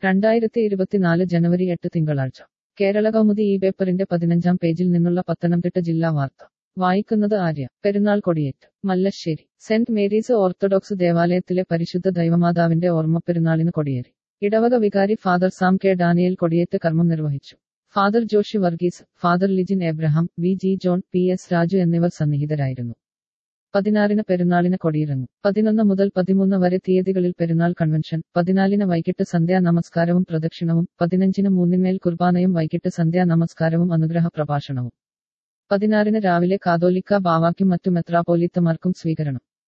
രണ്ടായിരത്തി ഇരുപത്തിനാല് ജനുവരി എട്ട് തിങ്കളാഴ്ച കേരള കൗമുദി ഈ പേപ്പറിന്റെ പതിനഞ്ചാം പേജിൽ നിന്നുള്ള പത്തനംതിട്ട ജില്ലാ വാർത്ത വായിക്കുന്നത് ആര്യ പെരുന്നാൾ കൊടിയേറ്റ് മല്ലശ്ശേരി സെന്റ് മേരീസ് ഓർത്തഡോക്സ് ദേവാലയത്തിലെ പരിശുദ്ധ ദൈവമാതാവിന്റെ ഓർമ്മപ്പെരുന്നാളിന് കൊടിയേറി ഇടവക വികാരി ഫാദർ സാം കെ ഡാനിയൽ കൊടിയേറ്റ് കർമ്മം നിർവഹിച്ചു father Joshy Varghese father Lijin Abraham V G John P S Raju എന്നിവർ സന്നിഹിതരായിരുന്നു പതിനാറിന് പെരുന്നാളിന് കൊടിയിറങ്ങും പതിനൊന്ന് മുതൽ പതിമൂന്ന് വരെ തീയതികളിൽ പെരുന്നാൾ കൺവെൻഷൻ പതിനാലിന് വൈകിട്ട് സന്ധ്യാ നമസ്കാരവും പ്രദക്ഷിണവും പതിനഞ്ചിന് മൂന്നിന്മേൽ കുർബാനയും വൈകിട്ട് സന്ധ്യാ നമസ്കാരവും അനുഗ്രഹ പ്രഭാഷണവും പതിനാറിന് രാവിലെ കാതോലിക്ക ബാവാക്കും മറ്റു മെത്രാപോലീത്തമാർക്കും സ്വീകരണം